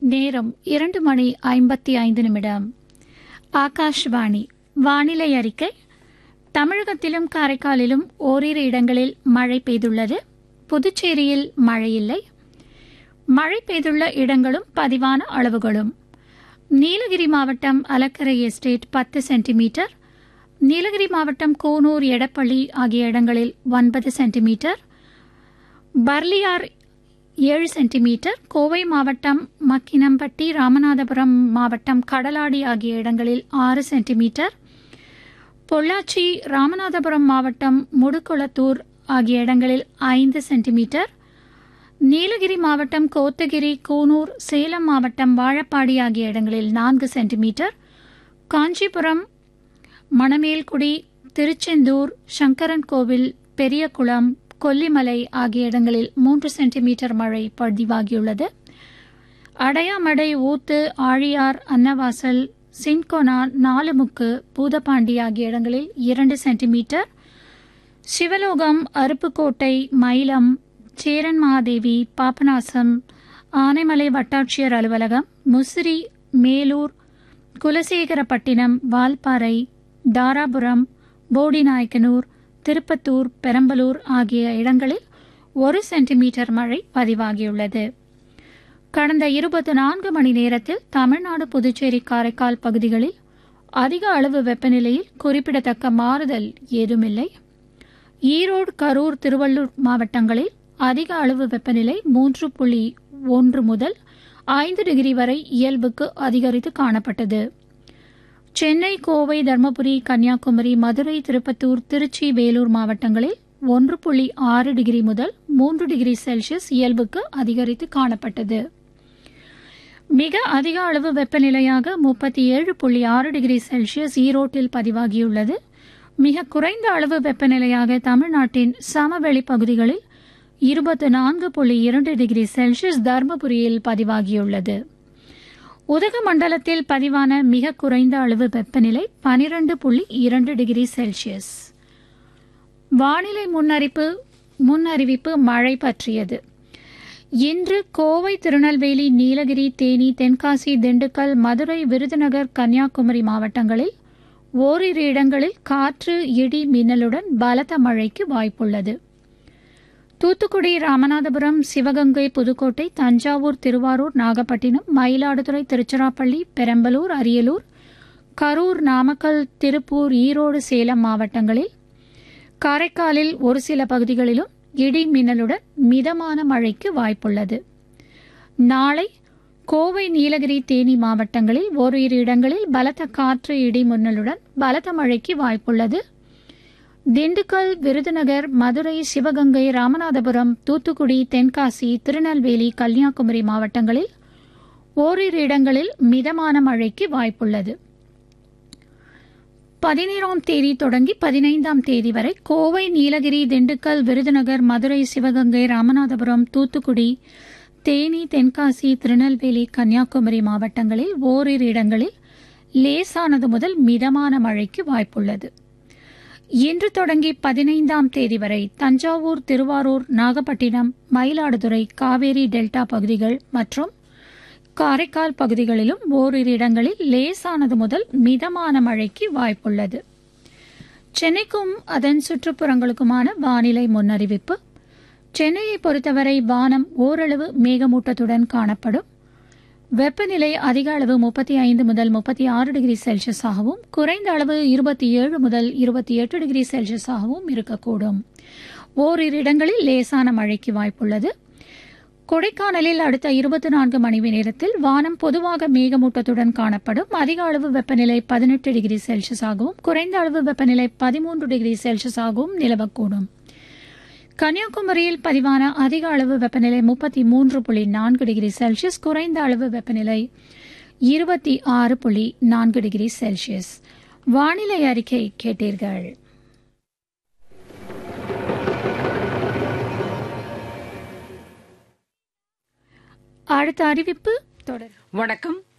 நேரம் இரண்டு மணி ஐம்பத்தி ஐந்து நிமிடம் ஆகாஷ்வாணி வானிலை அறிக்கை தமிழகத்திலும் காரைக்காலிலும் ஓரிரு இடங்களில் மழை பெய்துள்ளது புதுச்சேரியில் மழை இல்லை மழை பெய்துள்ள இடங்களும் பதிவான அளவுகளும் நீலகிரி மாவட்டம் அலக்கரை எஸ்டேட் பத்து சென்டிமீட்டர் நீலகிரி மாவட்டம் கோனூர் எடப்பள்ளி ஆகிய இடங்களில் ஒன்பது சென்டிமீட்டர் பர்லியார் ஏழு சென்டிமீட்டர் கோவை மாவட்டம் மக்கினம்பட்டி ராமநாதபுரம் மாவட்டம் கடலாடி ஆகிய இடங்களில் ஆறு சென்டிமீட்டர் பொள்ளாச்சி ராமநாதபுரம் மாவட்டம் முடுக்குளத்தூர் ஆகிய இடங்களில் ஐந்து சென்டிமீட்டர் நீலகிரி மாவட்டம் கோத்தகிரி கூனூர் சேலம் மாவட்டம் வாழப்பாடி ஆகிய இடங்களில் நான்கு சென்டிமீட்டர் காஞ்சிபுரம் மணமேல்குடி திருச்செந்தூர் சங்கரன் கோவில் பெரியகுளம் கொல்லிமலை ஆகிய இடங்களில் மூன்று சென்டிமீட்டர் மழை பதிவாகியுள்ளது அடையாமடை ஊத்து ஆழியார் அன்னவாசல் சின்கோனா நாலுமுக்கு பூதப்பாண்டி ஆகிய இடங்களில் இரண்டு சென்டிமீட்டர் சிவலோகம் அருப்புக்கோட்டை மயிலம் சேரன் மகாதேவி பாபநாசம் ஆனைமலை வட்டாட்சியர் அலுவலகம் முசிறி மேலூர் குலசேகரப்பட்டினம் வால்பாறை தாராபுரம் போடிநாயக்கனூர் திருப்பத்தூர் பெரம்பலூர் ஆகிய இடங்களில் ஒரு சென்டிமீட்டர் மழை பதிவாகியுள்ளது கடந்த இருபத்தி நான்கு மணி நேரத்தில் தமிழ்நாடு புதுச்சேரி காரைக்கால் பகுதிகளில் அதிக அளவு வெப்பநிலையில் குறிப்பிடத்தக்க மாறுதல் ஏதுமில்லை ஈரோடு கரூர் திருவள்ளூர் மாவட்டங்களில் அதிக அளவு வெப்பநிலை மூன்று புள்ளி ஒன்று முதல் ஐந்து டிகிரி வரை இயல்புக்கு அதிகரித்து காணப்பட்டது சென்னை கோவை தருமபுரி கன்னியாகுமரி மதுரை திருப்பத்தூர் திருச்சி வேலூர் மாவட்டங்களில் ஒன்று புள்ளி ஆறு டிகிரி முதல் மூன்று டிகிரி செல்சியஸ் இயல்புக்கு அதிகரித்து காணப்பட்டது மிக அதிக அளவு வெப்பநிலையாக முப்பத்தி ஏழு புள்ளி ஆறு டிகிரி செல்சியஸ் ஈரோட்டில் பதிவாகியுள்ளது மிக குறைந்த அளவு வெப்பநிலையாக தமிழ்நாட்டின் சமவெளி பகுதிகளில் இருபத்தி நான்கு புள்ளி இரண்டு டிகிரி செல்சியஸ் தருமபுரியில் பதிவாகியுள்ளது உதகமண்டலத்தில் பதிவான மிக குறைந்த அளவு வெப்பநிலை பனிரெண்டு புள்ளி இரண்டு டிகிரி செல்சியஸ் வானிலை முன்னறிப்பு முன்னறிவிப்பு மழை பற்றியது இன்று கோவை திருநெல்வேலி நீலகிரி தேனி தென்காசி திண்டுக்கல் மதுரை விருதுநகர் கன்னியாகுமரி மாவட்டங்களில் ஓரிரு இடங்களில் காற்று இடி மின்னலுடன் பலத்த மழைக்கு வாய்ப்புள்ளது தூத்துக்குடி ராமநாதபுரம் சிவகங்கை புதுக்கோட்டை தஞ்சாவூர் திருவாரூர் நாகப்பட்டினம் மயிலாடுதுறை திருச்சிராப்பள்ளி பெரம்பலூர் அரியலூர் கரூர் நாமக்கல் திருப்பூர் ஈரோடு சேலம் மாவட்டங்களில் காரைக்காலில் ஒரு சில பகுதிகளிலும் இடி மின்னலுடன் மிதமான மழைக்கு வாய்ப்புள்ளது நாளை கோவை நீலகிரி தேனி மாவட்டங்களில் ஓரிரு இடங்களில் பலத்த காற்று இடி மின்னலுடன் பலத்த மழைக்கு வாய்ப்புள்ளது திண்டுக்கல் விருதுநகர் மதுரை சிவகங்கை ராமநாதபுரம் தூத்துக்குடி தென்காசி திருநெல்வேலி கன்னியாகுமரி மாவட்டங்களில் ஓரிரு இடங்களில் மிதமான மழைக்கு வாய்ப்புள்ளது பதினேழாம் தேதி தொடங்கி பதினைந்தாம் தேதி வரை கோவை நீலகிரி திண்டுக்கல் விருதுநகர் மதுரை சிவகங்கை ராமநாதபுரம் தூத்துக்குடி தேனி தென்காசி திருநெல்வேலி கன்னியாகுமரி மாவட்டங்களில் ஓரிரு இடங்களில் லேசானது முதல் மிதமான மழைக்கு வாய்ப்புள்ளது இன்று தொடங்கி பதினைந்தாம் தேதி வரை தஞ்சாவூர் திருவாரூர் நாகப்பட்டினம் மயிலாடுதுறை காவேரி டெல்டா பகுதிகள் மற்றும் காரைக்கால் பகுதிகளிலும் ஓரிரு இடங்களில் லேசானது முதல் மிதமான மழைக்கு வாய்ப்புள்ளது சென்னைக்கும் அதன் சுற்றுப்புறங்களுக்குமான வானிலை முன்னறிவிப்பு சென்னையை பொறுத்தவரை வானம் ஓரளவு மேகமூட்டத்துடன் காணப்படும் வெப்பநிலை அதிக அளவு முப்பத்தி ஐந்து முதல் முப்பத்தி ஆறு டிகிரி செல்சியஸாகவும் குறைந்த அளவு இருபத்தி ஏழு முதல் இருபத்தி எட்டு டிகிரி செல்சியஸாகவும் இருக்கக்கூடும் ஓரிரு இடங்களில் லேசான மழைக்கு வாய்ப்புள்ளது கொடைக்கானலில் அடுத்த இருபத்தி நான்கு மணி நேரத்தில் வானம் பொதுவாக மேகமூட்டத்துடன் காணப்படும் அதிக அளவு வெப்பநிலை பதினெட்டு டிகிரி செல்சியஸாகவும் குறைந்த அளவு வெப்பநிலை பதிமூன்று டிகிரி செல்சியஸாகவும் நிலவக்கூடும் கன்னியாகுமரியில் பதிவான அதிக அளவு வெப்பநிலை முப்பத்தி மூன்று புள்ளி நான்கு டிகிரி செல்சியஸ் குறைந்த அளவு வெப்பநிலை இருபத்தி ஆறு புள்ளி நான்கு டிகிரி செல்சியஸ் வானிலை அறிக்கை கேட்டீர்கள் அடுத்த அறிவிப்பு தொடர் வணக்கம்